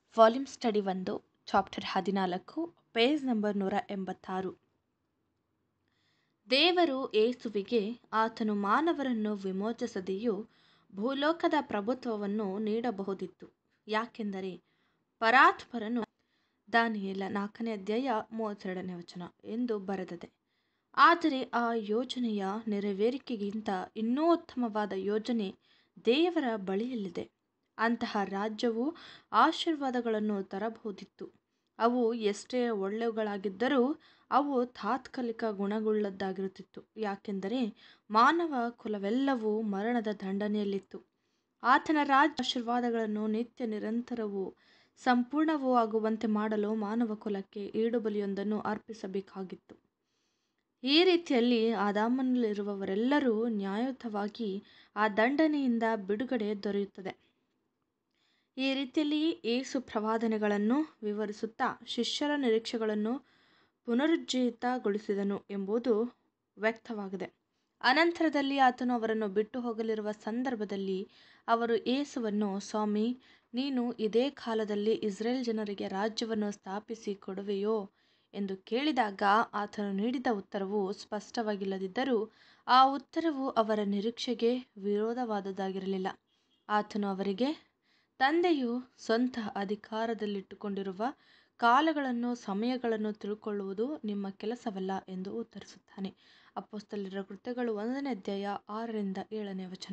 volume study ಒಂದು chapter ಹದಿನಾಲ್ಕು page number ನೂರ ಎಂಬತ್ತಾರು ದೇವರು ಏಸುವಿಗೆ ಆತನು ಮಾನವರನ್ನು ವಿಮೋಚಿಸದೆಯೂ ಭೂಲೋಕದ ಪ್ರಭುತ್ವವನ್ನು ನೀಡಬಹುದಿತ್ತು ಯಾಕೆಂದರೆ ಪರಾತ್ಪರನು ದಾನಿಯೇಲ ನಾಲ್ಕನೇ ಅಧ್ಯಾಯ ಮೂವತ್ತೆರಡನೇ ವಚನ ಎಂದು ಬರೆದದೆ ಆದರೆ ಆ ಯೋಜನೆಯ ನೆರವೇರಿಕೆಗಿಂತ ಇನ್ನೂ ಉತ್ತಮವಾದ ಯೋಜನೆ ದೇವರ ಬಳಿಯಲ್ಲಿದೆ ಅಂತಹ ರಾಜ್ಯವು ಆಶೀರ್ವಾದಗಳನ್ನು ತರಬಹುದಿತ್ತು ಅವು ಎಷ್ಟೇ ಒಳ್ಳೆಯವುಗಳಾಗಿದ್ದರೂ ಅವು ತಾತ್ಕಾಲಿಕ ಗುಣಗುಳ್ಳದ್ದಾಗಿರುತ್ತಿತ್ತು ಯಾಕೆಂದರೆ ಮಾನವ ಕುಲವೆಲ್ಲವೂ ಮರಣದ ದಂಡನೆಯಲ್ಲಿತ್ತು ಆತನ ರಾಜ್ಯ ಆಶೀರ್ವಾದಗಳನ್ನು ನಿತ್ಯ ನಿರಂತರವೂ ಸಂಪೂರ್ಣವೂ ಆಗುವಂತೆ ಮಾಡಲು ಮಾನವ ಕುಲಕ್ಕೆ ಈಡುಬಲಿಯೊಂದನ್ನು ಅರ್ಪಿಸಬೇಕಾಗಿತ್ತು ಈ ರೀತಿಯಲ್ಲಿ ಆದಾಮನಲ್ಲಿರುವವರೆಲ್ಲರೂ ನ್ಯಾಯಯುತವಾಗಿ ಆ ದಂಡನೆಯಿಂದ ಬಿಡುಗಡೆ ದೊರೆಯುತ್ತದೆ ಈ ರೀತಿಯಲ್ಲಿ ಏಸು ಪ್ರವಾದನೆಗಳನ್ನು ವಿವರಿಸುತ್ತಾ ಶಿಷ್ಯರ ನಿರೀಕ್ಷೆಗಳನ್ನು ಪುನರುಜ್ಜೀವಿತಗೊಳಿಸಿದನು ಎಂಬುದು ವ್ಯಕ್ತವಾಗಿದೆ ಅನಂತರದಲ್ಲಿ ಆತನು ಅವರನ್ನು ಬಿಟ್ಟು ಹೋಗಲಿರುವ ಸಂದರ್ಭದಲ್ಲಿ ಅವರು ಏಸುವನ್ನು ಸ್ವಾಮಿ ನೀನು ಇದೇ ಕಾಲದಲ್ಲಿ ಇಸ್ರೇಲ್ ಜನರಿಗೆ ರಾಜ್ಯವನ್ನು ಸ್ಥಾಪಿಸಿ ಕೊಡುವೆಯೋ ಎಂದು ಕೇಳಿದಾಗ ಆತನು ನೀಡಿದ ಉತ್ತರವು ಸ್ಪಷ್ಟವಾಗಿಲ್ಲದಿದ್ದರೂ ಆ ಉತ್ತರವು ಅವರ ನಿರೀಕ್ಷೆಗೆ ವಿರೋಧವಾದುದಾಗಿರಲಿಲ್ಲ ಆತನು ಅವರಿಗೆ ತಂದೆಯು ಸ್ವಂತ ಅಧಿಕಾರದಲ್ಲಿಟ್ಟುಕೊಂಡಿರುವ ಕಾಲಗಳನ್ನು ಸಮಯಗಳನ್ನು ತಿಳ್ಕೊಳ್ಳುವುದು ನಿಮ್ಮ ಕೆಲಸವಲ್ಲ ಎಂದು ಉತ್ತರಿಸುತ್ತಾನೆ ಅಪೊಸ್ತಲರ ಕೃತ್ಯಗಳು ಒಂದನೇ ಅಧ್ಯಾಯ ಆರರಿಂದ ಏಳನೇ ವಚನ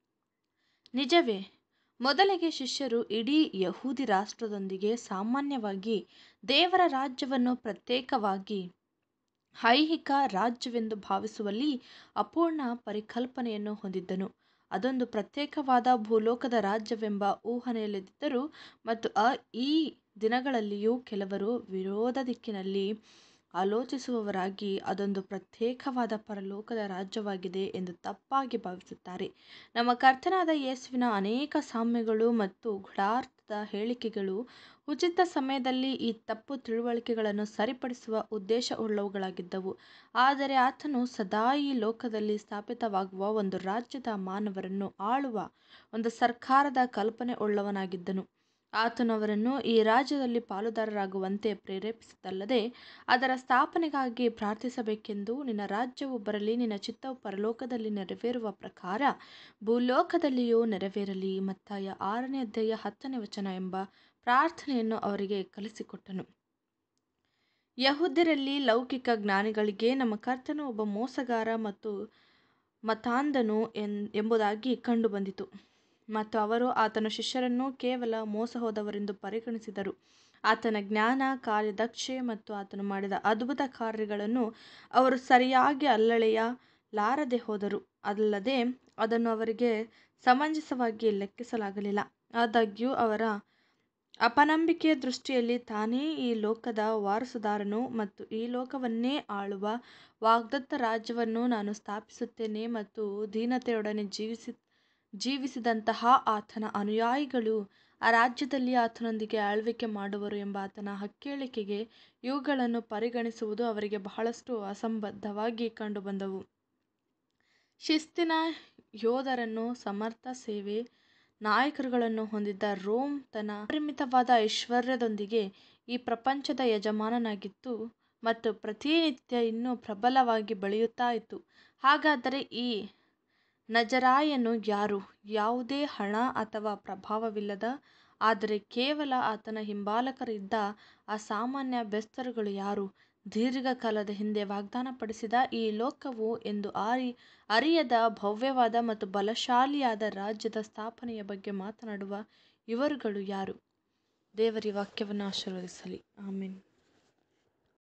ನಿಜವೇ ಮೊದಲಿಗೆ ಶಿಷ್ಯರು ಇಡೀ ಯಹೂದಿ ರಾಷ್ಟ್ರದೊಂದಿಗೆ ಸಾಮಾನ್ಯವಾಗಿ ದೇವರ ರಾಜ್ಯವನ್ನು ಪ್ರತ್ಯೇಕವಾಗಿ ಐಹಿಕ ರಾಜ್ಯವೆಂದು ಭಾವಿಸುವಲ್ಲಿ ಅಪೂರ್ಣ ಪರಿಕಲ್ಪನೆಯನ್ನು ಹೊಂದಿದ್ದನು ಅದೊಂದು ಪ್ರತ್ಯೇಕವಾದ ಭೂಲೋಕದ ರಾಜ್ಯವೆಂಬ ಊಹನೆಯಲ್ಲಿದ್ದರು ಮತ್ತು ಆ ಈ ದಿನಗಳಲ್ಲಿಯೂ ಕೆಲವರು ವಿರೋಧ ದಿಕ್ಕಿನಲ್ಲಿ ಆಲೋಚಿಸುವವರಾಗಿ ಅದೊಂದು ಪ್ರತ್ಯೇಕವಾದ ಪರಲೋಕದ ರಾಜ್ಯವಾಗಿದೆ ಎಂದು ತಪ್ಪಾಗಿ ಭಾವಿಸುತ್ತಾರೆ ನಮ್ಮ ಕರ್ತನಾದ ಯೇಸುವಿನ ಅನೇಕ ಸಾಮ್ಯಗಳು ಮತ್ತು ಗೂಢಾರ್ಥದ ಹೇಳಿಕೆಗಳು ಉಚಿತ ಸಮಯದಲ್ಲಿ ಈ ತಪ್ಪು ತಿಳುವಳಿಕೆಗಳನ್ನು ಸರಿಪಡಿಸುವ ಉದ್ದೇಶವುಳ್ಳವುಗಳಾಗಿದ್ದವು ಆದರೆ ಆತನು ಸದಾ ಈ ಲೋಕದಲ್ಲಿ ಸ್ಥಾಪಿತವಾಗುವ ಒಂದು ರಾಜ್ಯದ ಮಾನವರನ್ನು ಆಳುವ ಒಂದು ಸರ್ಕಾರದ ಕಲ್ಪನೆ ಉಳ್ಳವನಾಗಿದ್ದನು ಆತನು ಅವರನ್ನು ಈ ರಾಜ್ಯದಲ್ಲಿ ಪಾಲುದಾರರಾಗುವಂತೆ ಪ್ರೇರೇಪಿಸಿದ್ದಲ್ಲದೆ ಅದರ ಸ್ಥಾಪನೆಗಾಗಿ ಪ್ರಾರ್ಥಿಸಬೇಕೆಂದು ನಿನ್ನ ರಾಜ್ಯವು ಬರಲಿ ನಿನ್ನ ಚಿತ್ತವು ಪರಲೋಕದಲ್ಲಿ ನೆರವೇರುವ ಪ್ರಕಾರ ಭೂಲೋಕದಲ್ಲಿಯೂ ನೆರವೇರಲಿ ಮತ್ತಾಯ ಆರನೇ ಅಧ್ಯಾಯ ಹತ್ತನೇ ವಚನ ಎಂಬ ಪ್ರಾರ್ಥನೆಯನ್ನು ಅವರಿಗೆ ಕಲಿಸಿಕೊಟ್ಟನು ಯಹೂದ್ಯರಲ್ಲಿ ಲೌಕಿಕ ಜ್ಞಾನಿಗಳಿಗೆ ನಮ್ಮ ಕರ್ತನು ಒಬ್ಬ ಮೋಸಗಾರ ಮತ್ತು ಮತಾಂಧನು ಎನ್ ಎಂಬುದಾಗಿ ಕಂಡುಬಂದಿತು ಮತ್ತು ಅವರು ಆತನ ಶಿಷ್ಯರನ್ನು ಕೇವಲ ಮೋಸ ಹೋದವರೆಂದು ಪರಿಗಣಿಸಿದರು ಆತನ ಜ್ಞಾನ ಕಾರ್ಯದಕ್ಷೆ ಮತ್ತು ಆತನು ಮಾಡಿದ ಅದ್ಭುತ ಕಾರ್ಯಗಳನ್ನು ಅವರು ಸರಿಯಾಗಿ ಅಲ್ಲಳೆಯಲಾರದೆ ಹೋದರು ಅಲ್ಲದೆ ಅದನ್ನು ಅವರಿಗೆ ಸಮಂಜಸವಾಗಿ ಲೆಕ್ಕಿಸಲಾಗಲಿಲ್ಲ ಆದಾಗ್ಯೂ ಅವರ ಅಪನಂಬಿಕೆಯ ದೃಷ್ಟಿಯಲ್ಲಿ ತಾನೇ ಈ ಲೋಕದ ವಾರಸುದಾರನು ಮತ್ತು ಈ ಲೋಕವನ್ನೇ ಆಳುವ ವಾಗ್ದತ್ತ ರಾಜ್ಯವನ್ನು ನಾನು ಸ್ಥಾಪಿಸುತ್ತೇನೆ ಮತ್ತು ದೀನತೆಯೊಡನೆ ಜೀವಿಸಿ ಜೀವಿಸಿದಂತಹ ಆತನ ಅನುಯಾಯಿಗಳು ಆ ರಾಜ್ಯದಲ್ಲಿ ಆತನೊಂದಿಗೆ ಆಳ್ವಿಕೆ ಮಾಡುವರು ಎಂಬ ಆತನ ಹಕ್ಕೇಳಿಕೆಗೆ ಇವುಗಳನ್ನು ಪರಿಗಣಿಸುವುದು ಅವರಿಗೆ ಬಹಳಷ್ಟು ಅಸಂಬದ್ಧವಾಗಿ ಕಂಡುಬಂದವು ಶಿಸ್ತಿನ ಯೋಧರನ್ನು ಸಮರ್ಥ ಸೇವೆ ನಾಯಕರುಗಳನ್ನು ಹೊಂದಿದ್ದ ರೋಮ್ ತನ್ನ ಅಪರಿಮಿತವಾದ ಐಶ್ವರ್ಯದೊಂದಿಗೆ ಈ ಪ್ರಪಂಚದ ಯಜಮಾನನಾಗಿತ್ತು ಮತ್ತು ಪ್ರತಿನಿತ್ಯ ಇನ್ನೂ ಪ್ರಬಲವಾಗಿ ಬೆಳೆಯುತ್ತಾ ಇತ್ತು ಹಾಗಾದರೆ ಈ ನಜರಾಯನು ಯಾರು ಯಾವುದೇ ಹಣ ಅಥವಾ ಪ್ರಭಾವವಿಲ್ಲದ ಆದರೆ ಕೇವಲ ಆತನ ಹಿಂಬಾಲಕರಿದ್ದ ಅಸಾಮಾನ್ಯ ಬೆಸ್ತರುಗಳು ಯಾರು ದೀರ್ಘಕಾಲದ ಹಿಂದೆ ವಾಗ್ದಾನಪಡಿಸಿದ ಈ ಲೋಕವು ಎಂದು ಆರಿ ಅರಿಯದ ಭವ್ಯವಾದ ಮತ್ತು ಬಲಶಾಲಿಯಾದ ರಾಜ್ಯದ ಸ್ಥಾಪನೆಯ ಬಗ್ಗೆ ಮಾತನಾಡುವ ಇವರುಗಳು ಯಾರು ದೇವರ ವಾಕ್ಯವನ್ನು ಆಶೀರ್ವದಿಸಲಿ ಆಮೇನ್